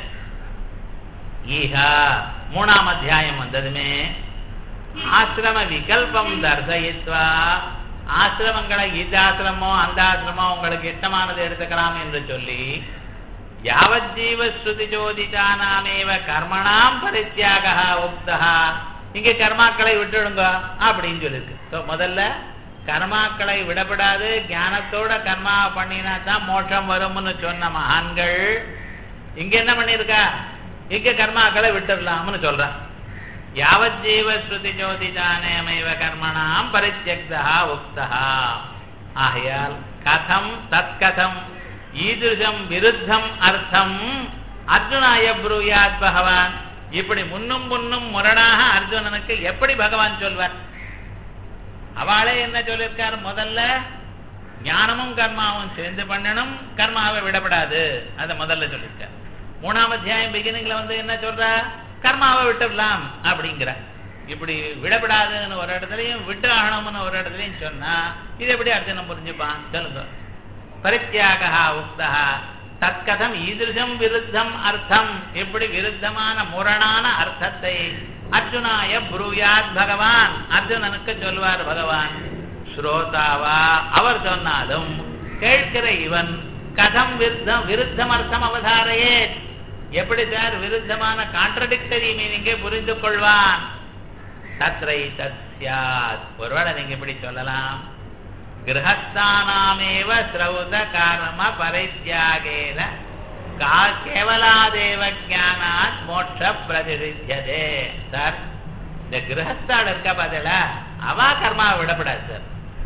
ஈஹா மூணாம் அத்தியாயம் வந்ததுமே ஆசிரம விகல்பம் தர்சயித்வா ஆசிரமங்களை இந்த ஆசிரமோ அந்த ஆசிரமோ உங்களுக்கு இஷ்டமானது எடுத்துக்கலாம் என்று சொல்லி யாவஜீவ ஸ்ருதி ஜோதிதானாமேவ கர்மணாம் பரித்தியாக உக்தா இங்க கர்மாக்களை விட்டுடுங்க அப்படின்னு சொல்லியிருக்கு ஸோ முதல்ல கர்மாக்களை விடப்படாது ஞானத்தோட கர்மா பண்ணினா தான் மோட்சம் வரும்னு சொன்ன மகான்கள் இங்க என்ன பண்ணிருக்கா இங்க கர்மாக்களை விட்டுடலாம்னு சொல்றான் யாவஜீவ ஸ்ருதி ஜோதிதானேமைவ கர்மணாம் பரித்தியக்தா உக்தா ஆகையால் கதம் தற்கதம் ஈதுஷம் விருத்தம் அர்த்தம் அர்ஜுனாய ப்ரூயாத் பகவான் இப்படி முன்னும் முன்னும் முரணாக அர்ஜுனனுக்கு எப்படி பகவான் சொல்வார் அவளே என்ன சொல்லியிருக்கார் முதல்ல ஞானமும் கர்மாவும் சேர்ந்து பண்ணணும் கர்மாவை விடப்படாது அதை முதல்ல சொல்லியிருக்கார் மூணாம் அத்தியாயம் பிகினிங்ல வந்து என்ன சொல்ற கர்மாவை விட்டுடலாம் அப்படிங்கிற இப்படி விடப்படாதுன்னு ஒரு இடத்துலயும் விட்டு ஆகணும்னு ஒரு இடத்துலயும் சொன்னா இது எப்படி அர்ஜுனன் புரிஞ்சுப்பான் சொல்லுங்க பரித்தியாக உக்தா தற்கதம் ஈதிருஷம் விருத்தம் அர்த்தம் இப்படி விருத்தமான முரணான அர்த்தத்தை அர்ஜுனாய புரூயாத் பகவான் அர்ஜுனனுக்கு சொல்வார் பகவான் ஸ்ரோதாவா அவர் சொன்னாலும் கேட்கிற இவன் கதம் விருத்தம் விருத்தம் அர்த்தம் அவதாரையே எப்படி சார் விருத்தமான கான்ட்ரடிக்டரி மீனிங்கை புரிந்து கொள்வான் தத்ரை தத் சியாத் ஒருவேளை நீங்க இப்படி சொல்லலாம் கிரகஸ்தானாமேவ ஸ்ரௌத கர்ம பரித்தியாகேன கா கேவலாதேவ ஜானாத் மோட்ச பிரதிஷித்தியதே சார் இந்த கிரகஸ்தாள் இருக்க பதில அவா கர்மாவை விடப்படாது சார்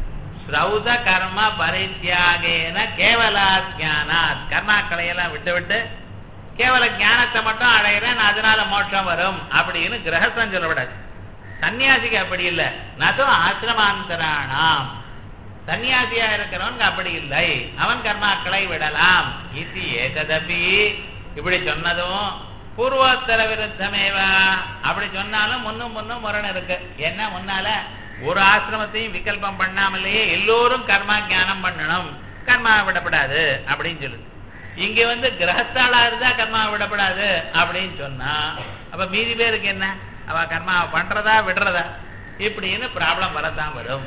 ஸ்ரௌத கர்ம பரித்தியாகேன கேவலா ஜானாத் கர்மாக்களை எல்லாம் விட்டு விட்டு கேவல ஞானத்தை மட்டும் அடையிறேன் அதனால மோட்சம் வரும் அப்படின்னு கிரகஸ்தன் சொல்லப்படாது சன்னியாசிக்கு அப்படி இல்லை நதும் ஆசிரமாந்தராணாம் சன்னியாசியா இருக்கிறவனுக்கு அப்படி இல்லை அவன் கர்மாக்களை விடலாம் இது ஏகதபி இப்படி சொன்னதும் பூர்வோத்தர விருத்தமேவா அப்படி சொன்னாலும் முன்னும் முன்னும் முரண் இருக்கு என்ன முன்னால ஒரு ஆசிரமத்தையும் விகல்பம் பண்ணாமலேயே எல்லோரும் கர்மா ஞானம் பண்ணணும் கர்மா விடப்படாது அப்படின்னு சொல்லுது இங்க வந்து கிரகஸ்தாளா இருந்தா கர்மா விடப்படாது அப்படின்னு சொன்னா அப்ப மீதி பேருக்கு என்ன அவ கர்மா பண்றதா விடுறதா இப்படின்னு ப்ராப்ளம் வரத்தான் வரும்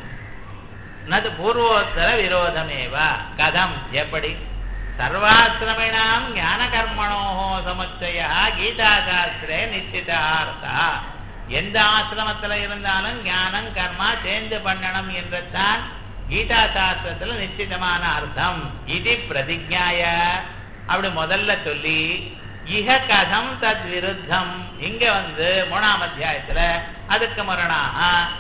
நது பூர்வோத்தர விரோதமேவா கதம் எப்படி சர்வாசிரமிணாம் ஞான கர்மணோ சமுச்சய கீதா சாஸ்திரே நிச்சிதார்த்தா எந்த ஆசிரமத்துல இருந்தாலும் ஞானம் கர்மா சேர்ந்து பண்ணணும் என்றுதான் கீதா சாஸ்திரத்துல நிச்சிதமான அர்த்தம் இது பிரதிஜாய அப்படி முதல்ல சொல்லி இக கதம் தத் விருத்தம் இங்க வந்து மூணாம் அத்தியாயத்துல அதுக்கு மரணாக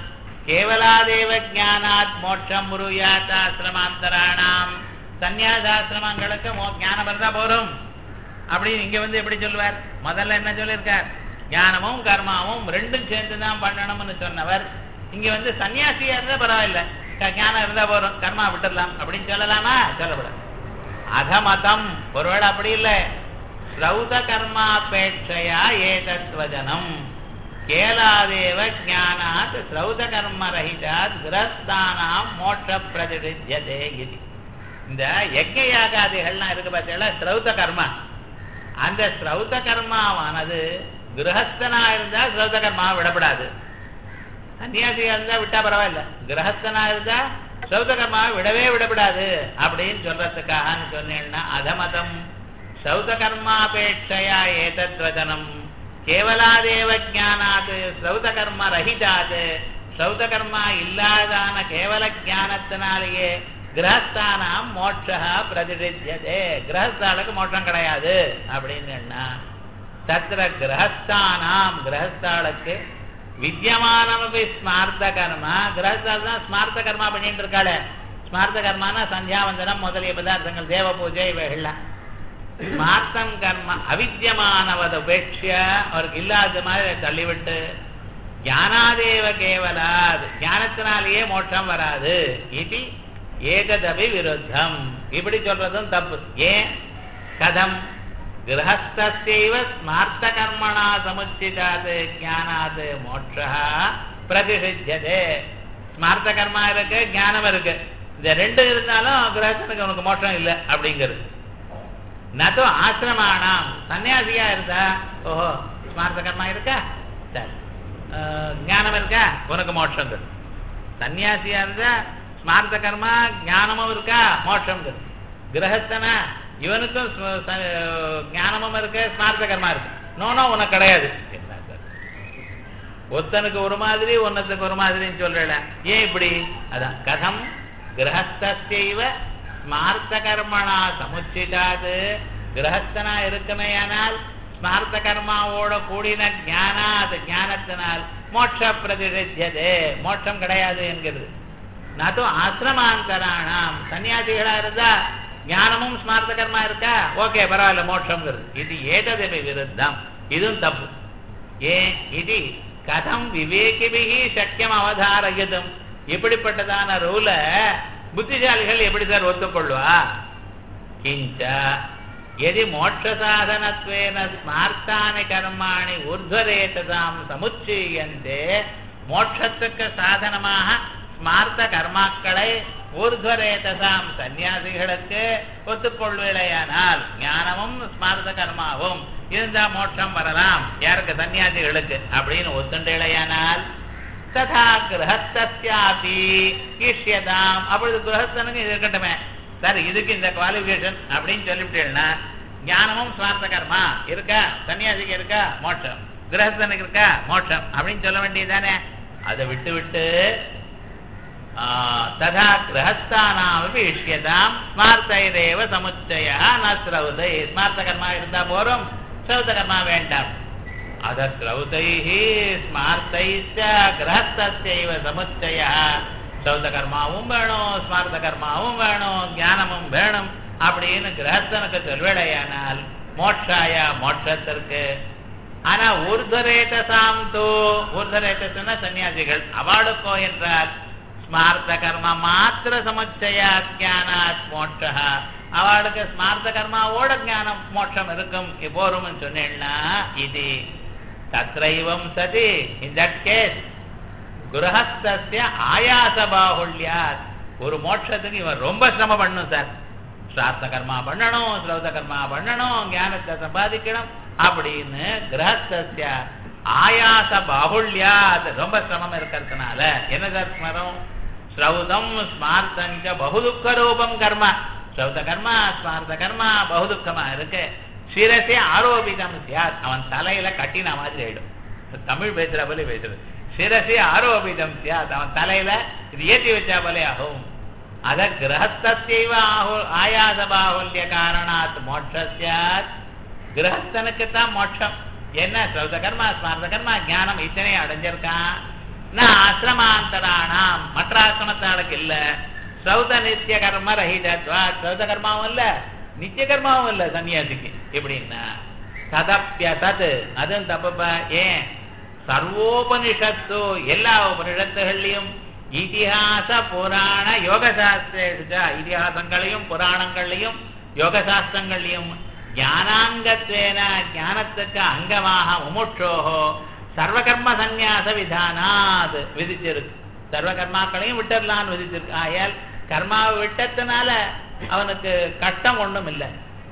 கேவலாதேவ ஜானாத் மோட்சம் முருயாத்தாசிரமாந்தராணாம் சந்நியாசாசிரமங்களுக்கு மோ- ஞானம் இருந்தா போரும் அப்படின்னு இங்க வந்து எப்படி சொல்லுவார் முதல்ல என்ன சொல்லியிருக்கார் ஞானமும் கர்மாவும் ரெண்டும் சேர்ந்து தான் பண்ணணும்னு சொன்னவர் இங்க வந்து சன்னியாசியா இருந்தா பரவாயில்ல க- ஞானம் இருந்தா போறோம் கர்மா விட்டுடலாம் அப்படின்னு சொல்லலாமா சொல்லப்படாது அதமதம் ஒருவேளை அப்படி இல்லை ஸ்ரௌத கர்மாபேட்சையா ஏதத்வஜனம் கேலாதேவ ஜானாத் ஸ்ரௌத கர்ம ரஹிதாத் கிரஸ்தானாம் மோட்ச பிரதிவித்தியதே இது இந்த யஜ்ஞ யாகாதிகள்லாம் இருக்கு பார்த்தீங்களா ஸ்ரௌத கர்மா அந்த ஸ்ரௌத கர்மாவானது கிரகஸ்தனா இருந்தா ஸ்ரௌத கர்மா விடப்படாது சன்னியாசியா இருந்தா விட்டா பரவாயில்ல கிரகஸ்தனா இருந்தா ஸ்ரௌத கர்மா விடவே விடப்படாது அப்படின்னு சொல்றதுக்காகன்னு சொன்னேன்னா அதமதம் ஸ்ரௌத கர்மாபேட்சையா ஏதத்வதனம் கேவலாதேவ ஜானாத் ஸ்ரௌத கர்ம ரஹிதாத் ஸ்ரௌத கர்மா இல்லாதான கேவல ஞானத்தினாலேயே கிரகஸ்தானாம் மோட்ச பிரதிநித்தியதே கிரகஸ்தானுக்கு மோட்சம் கிடையாது அப்படின்னு தத்திர கிரகஸ்தானாம் கிரகஸ்தாளுக்கு வித்தியமானமபி ஸ்மார்த்த கர்மா கிரகஸ்தால் தான் ஸ்மார்த்த கர்மா பண்ணிட்டு இருக்காளே ஸ்மார்த்த கர்மானா சந்தியாவந்தனம் முதலிய பதார்த்தங்கள் தேவ பூஜை இவைகள்லாம் ஸ்மார்த்தம் கர்ம அவித்தியமானவத உபேட்சிய அவருக்கு இல்லாத மாதிரி தள்ளிவிட்டு ஞானாதேவ கேவலாத் ஞானத்தினாலேயே மோட்சம் வராது இது ஏகதபி விருத்தம் இப்படி சொல்றதும் தப்பு ஏன் கதம் கிரகஸ்தஸ்யைவ ஸ்மார்த்த கர்மணா சமுச்சிதாது ஞானாது மோட்சா பிரதிஷித்தியதே ஸ்மார்த்த கர்மா இருக்கு ஞானம் இருக்கு இந்த ரெண்டு இருந்தாலும் கிரகஸ்தனுக்கு அவனுக்கு மோட்சம் இல்லை அப்படிங்கிறது நதோ ஆசிரமானாம் சன்னியாசியா இருந்தா ஓஹோ ஸ்மார்த்த கர்மா இருக்கா சரி அஹ், ஞானம் இருக்கா உனக்கு மோட்சம் தரும் சன்னியாசியா இருந்தா ஸ்மார்த்த கர்மா ஞானமும் இருக்கா மோட்சம் தரும் கிரகஸ்தனா இவனுக்கும் ஸ்ம- ச- ஞானமும் இருக்கு ஸ்மார்த்த கர்மா இருக்கு நோனோ உனக்கு கிடையாது என்ன சார் ஒருத்தனுக்கு ஒரு மாதிரி ஒன்னத்துக்கு ஒரு மாதிரின்னு சொல்றல ஏன் இப்படி அதான் கதம் கிரகஸ்தைவ ஸ்மார்த்த கர்மணா சமுச்சிதாது கிரகஸ்தனா இருக்குமேயானால் ஸ்மார்த்த கர்மாவோட கூடின ஞானாத் ஞானத்தினால் மோட்ச பிரதிநித்தியதே மோட்சம் கிடையாது என்கிறது நதும் ஆசிரமாந்தராணாம் சன்னியாசிகளா இருந்தா ஞானமும் ஸ்மார்த்த கர்மா இருக்கா ஓகே பரவாயில்ல மோட்சம்ங்கிறது இது ஏததபி விருத்தம் இதுவும் தப்பு ஏன் இது கதம் விவேகிபிகி சக்கியம் அவதாரகிதம் இப்படிப்பட்டதான ரூல புத்திசாலிகள் எப்படி சார் ஒத்துக்கொள்வா கிஞ்ச எதி மோட்ச சாதனத்வேன ஸ்மார்த்தானி கர்மாணி ஊர்துவரேததாம் சமுச்சீயந்தே மோட்சத்துக்கு சாதனமாக ஸ்மார்த்த கர்மாக்களை ஊர்துவரேததாம் சன்னியாசிகளுக்கு ஒத்துக்கொள்வேலையானால் ஞானமும் ஸ்மார்த்த கர்மாவும் இருந்தா மோட்சம் வரலாம் யாருக்கு சன்னியாசிகளுக்கு அப்படின்னு ஒத்துண்டேலையானால் ததா கிரகஸ்தியாபி ஈஷ்யதாம் அப்பொழுது கிரகஸ்தனுக்கு இது இருக்கட்டுமே சார் இதுக்கு இந்த குவாலிபிகேஷன் அப்படின்னு சொல்லிவிட்டேன்னா ஞானமும் ஸ்மார்த்த கர்மா இருக்கா சன்னியாசிக்கு இருக்கா மோட்சம் கிரகஸ்தனுக்கு இருக்கா மோட்சம் அப்படின்னு சொல்ல வேண்டியதானே அதை விட்டு விட்டு ஆ, ததா கிரகஸ்தானாமபி இஷ்யதாம் ஸ்மார்த்தைரேவ சமுச்சய ந ஸ்ரௌதை ஸ்மார்த்த கர்மா இருந்தா போறோம் ஸ்ரௌத கர்மா வேண்டாம் அத ஸ்ரௌதைः ஸ்மார்த்தைश्च கிரகஸ்தஸ்யைவ சமுச்சய சௌத கர்மாவும் வேணும் ஸ்மார்த்த கர்மாவும் வேணும் ஞானமும் வேணும் அப்படின்னு கிரகஸ்தனுக்கு சொல்வேடையானால் மோட்சாய மோட்சத்திற்கு ஆனா ஊர்தரேதசாம் தோ ஊர்தரேதஸ்னா சன்னியாசிகள் அவளுக்கோ என்றால் ஸ்மார்த்த கர்ம மாத்திர சமுச்சயா ஞானாத் மோட்சா அவளுக்கு ஸ்மார்த்த கர்மாவோட ஞானம் மோட்சம் இருக்கும் போரும்னு சொன்னேன்னா இது தத்ரைவம் சதி இன் தட் கேஸ் குரஹஸ்திய ஆயாச பாகுல்யாத் ஒரு மோட்சத்துக்கு இவன் ரொம்ப சிரமம் பண்ணணும் சார் சாஸ்த கர்மா பண்ணணும் ஸ்ரௌத கர்மா பண்ணணும் ஞானத்தை சம்பாதிக்கணும் அப்படின்னு கிரகஸ்திய ஆயாச பாகுல்யாத் ரொம்ப சிரமம் இருக்கிறதுனால என்ன சார் ஸ்மரம் ஸ்ரௌதம் ஸ்மார்த்தஞ்ச பகுதுக்க ரூபம் கர்ம ஸ்ரௌத கர்மா ஸ்மார்த்த கர்மா பகுதுக்கமா இருக்கு சிரசே ஆரோபிதம் சியாத் அவன் தலையில கட்டின மாதிரி ஆயிடும் தமிழ் பேசுற போல பேசுறது சிரசே ஆரோபிதம் சியாத் அவன் தலையில இது ஏற்றி வச்சா போலே ஆகும் அத கிரகஸ்தத்தைவ ஆஹு ஆயாச பாகுல்ய காரணாத் மோட்ச சியாத் கிரகஸ்தனுக்கு தான் மோட்சம் என்ன ஸ்ரௌத கர்மா ஸ்மார்த்த கர்மா ஞானம் இத்தனை அடைஞ்சிருக்கான் நான் ஆசிரமாந்தரானாம் மற்ற ஆசிரமத்தாளுக்கு இல்ல ஸ்ரௌத நித்திய கர்ம ரஹிதத்வா ஸ்ரௌத கர்மாவும் இல்ல நித்திய கர்மாவும் இல்ல சன்னியாசிக்கு எப்படின்னா ததப்பிய தத் அதுவும் தப்பப்பா ஏன் சர்வோபனிஷத்து எல்லா உபனிஷத்துகள்லையும் இதிகாச புராண யோக சாஸ்திர இதிகாசங்களையும் புராணங்களையும் யோக சாஸ்திரங்களையும் ஞானாங்கத்வேன ஞானத்துக்கு அங்கமாக முமுட்சோகோ சர்வகர்ம சந்நியாச விதானாத் விதிச்சிருக்கு சர்வ கர்மாக்களையும் விட்டுடலான்னு விதிச்சிருக்கு ஆயால் கர்மாவை விட்டதுனால அவனுக்கு கஷ்டம் ஒண்ணும் இல்லை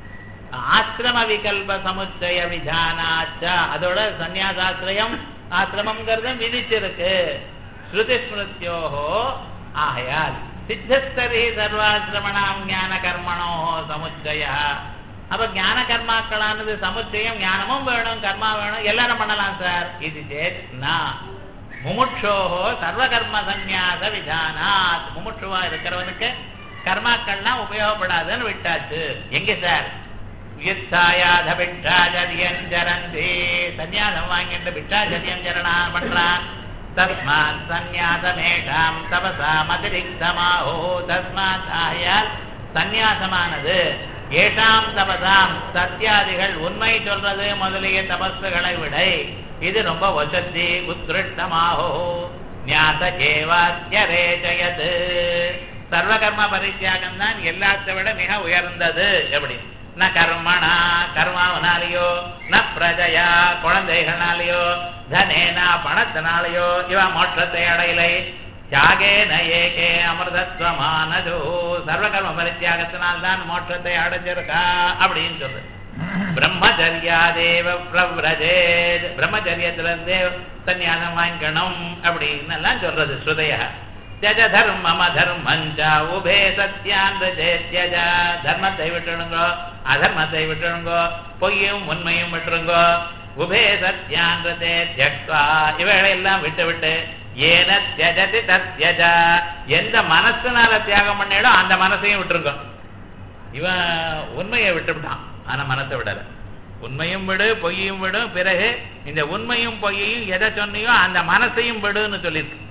ஆசிரம விகல்ப சமுச்சய விதானாச்ச அதோட சந்நியாசாசிரியம் ஆசிரமங்கிறது விதிச்சிருக்கு ஸ்ருதி ஸ்மிருத்தியோகோ ஆகையால் சித்தஸ்தரி சர்வாசிரமணாம் ஞான கர்மணோ சமுச்சய அப்ப ஞான கர்மாக்களானது சமுச்சயம் ஞானமும் வேணும் கர்மா வேணும் எல்லாரும் பண்ணலாம் சார் இது சேத் நான் முமுட்சோஹோ சர்வகர்ம சந்நியாச விதானாத் முமுட்சுவா இருக்கிறவனுக்கு கர்மாக்கள்லாம் உபயோகப்படாதுன்னு விட்டாச்சு எங்க சார் யுத்தாயாத பிட்டாச்சரியம் ஜரந்தி சந்நியாசம் வாங்கிட்டு பிட்டாச்சரியம் ஜரணா பண்றான் தஸ்மாத் சந்நியாசமேஷாம் தபசாம் அதிரிக்தமாஹோ தஸ்மாத் ஆயால் சந்நியாசமானது ஏஷாம் தபசாம் சத்தியாதிகள் உண்மை சொல்றது முதலிய தபஸுகளை விட இது ரொம்ப வசதி உத்கிருஷ்டமாகோ ஞாத கேவாத்தியரேஜயது சர்வகர்ம பரித்தியாகம் தான் எல்லாத்தை விட மிக உயர்ந்தது எப்படி ந கர்மணா கர்மாவனாலேயோ ந பிரஜையா குழந்தைகளாலேயோ தனேனா பணத்தினாலேயோ இவ மோட்சத்தை அடையலை தியாகேன ஏகே அமிர்தத்வமானதோ சர்வகர்ம பரித்தியாகத்தினால்தான் மோட்சத்தை அடைஞ்சிருக்கா அப்படின்னு சொல்லு பிரம்மச்சரியாதேவ பிரவ்ரஜேத் பிரம்மச்சரியத்திலிருந்தே சன்னியாசம் வாங்கிக்கணும் அப்படின்னு எல்லாம் சொல்றது ஸ்ருதய தியஜ தர்மம் அதர்மஞ்ச உபே சத்யான் தியஜ தர்மத்தை விட்டுடுங்கோ அதர்மத்தை விட்டுடுங்கோ பொய்யும் உண்மையும் விட்டுருங்கோ உபே சத்யான் தியக்வா இவைகளை எல்லாம் விட்டு விட்டு ஏன தியஜதி தத்யஜ எந்த மனசுனால தியாகம் பண்ணிடோ அந்த மனசையும் விட்டுருங்க இவன் உண்மையை விட்டுவிட்டான் ஆனா மனசை விடல உண்மையும் விடு பொய்யும் விடும் பிறகு இந்த உண்மையும் பொய்யையும் எதை சொன்னியோ அந்த மனசையும் விடுன்னு சொல்லியிருக்கு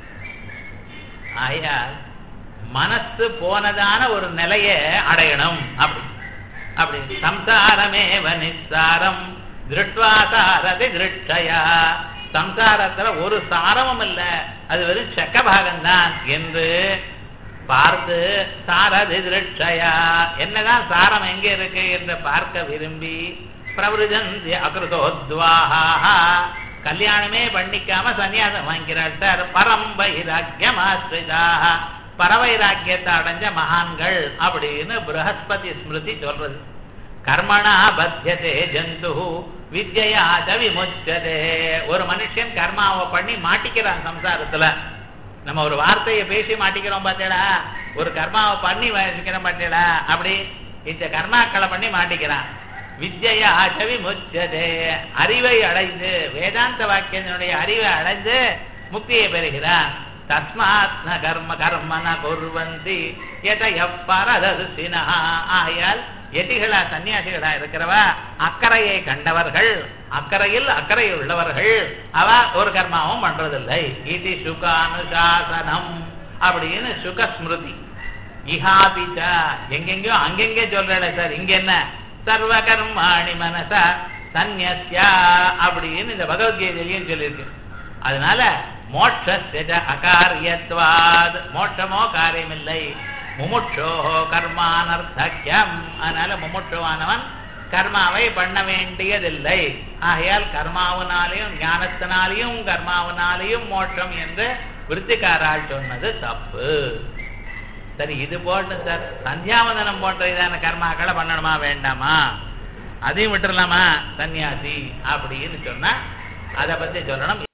ஆயால் மனசு போனதான ஒரு நிலையை அடையணும் அப்படி அப்படி சம்சாரமேவ நிஸ்சாரம் திருஷ்டுவாசாரதி திருஷ்டயா சம்சாரத்துல ஒரு சாரமும் இல்ல அது வெறும் செக்க பாகம்தான் என்று பார்த்து சாரதி திருஷ்டயா என்னதான் சாரம் எங்க இருக்கு என்று பார்க்க விரும்பி பிரபுஜந்தி அகிருதோத்வாஹா கல்யாணமே பண்ணிக்காம சன்னியாசம் வாங்கிறார் சார் பரம்பைராக்கியமாஸ்ரிதாக பரவைராக்கியத்தை அடைஞ்ச மகான்கள் அப்படின்னு பிரகஸ்பதி ஸ்மிருதி சொல்றது கர்மணா பத்தியதே ஜந்து வித்யாச்ச விமுச்சதே ஒரு மனுஷன் கர்மாவை பண்ணி மாட்டிக்கிறான் சம்சாரத்துல நம்ம ஒரு வார்த்தையை பேசி மாட்டிக்கிறோம் பார்த்தேடா ஒரு கர்மாவை பண்ணி வச்சுக்கிறோம் பார்த்தேடா அப்படி இந்த கர்மாக்களை பண்ணி மாட்டிக்கிறான் வித்யா ஆச்சவி முச்சதே அறிவை அடைந்து வேதாந்த வாக்கியத்தினுடைய அறிவை அடைந்து முக்தியை பெறுகிறான் தஸ்மாத் ந கர்ம கர்ம ந குர்வந்தி எத எப்பரதசினா ஆகையால் எதிகளா சன்னியாசிகளா இருக்கிறவா அக்கறையை கண்டவர்கள் அக்கறையில் அக்கறை உள்ளவர்கள் அவ ஒரு கர்மாவும் பண்றதில்லை இது சுகானுசாசனம் அப்படின்னு சுகஸ்மிருதி இஹாபிச்ச எங்கெங்கயோ அங்கெங்கே சொல்றேன் சார் இங்க என்ன சர்வ கர்மாணி மனச சந்நியா அப்படின்னு இந்த பகவத்கீதையிலையும் சொல்லியிருக்கு அதனால மோட்சஸ்ய அகாரியத்வாத் மோட்சமோ காரியமில்லை முமுட்சோ கர்மானர்த்தக்கியம் அதனால முமுட்சுவானவன் கர்மாவை பண்ண வேண்டியதில்லை ஆகையால் கர்மாவினாலையும் ஞானத்தினாலையும் கர்மாவினாலையும் மோட்சம் என்று விருத்திக்காரால் சொன்னது தப்பு சரி இது போட்டு சார் சந்தியாவந்தனம் போன்ற இதான கர்மாக்களை பண்ணணுமா வேண்டாமா அதையும் விட்டுறலாமா சன்னியாசி அப்படின்னு சொன்னா அதை பத்தி சொல்லணும்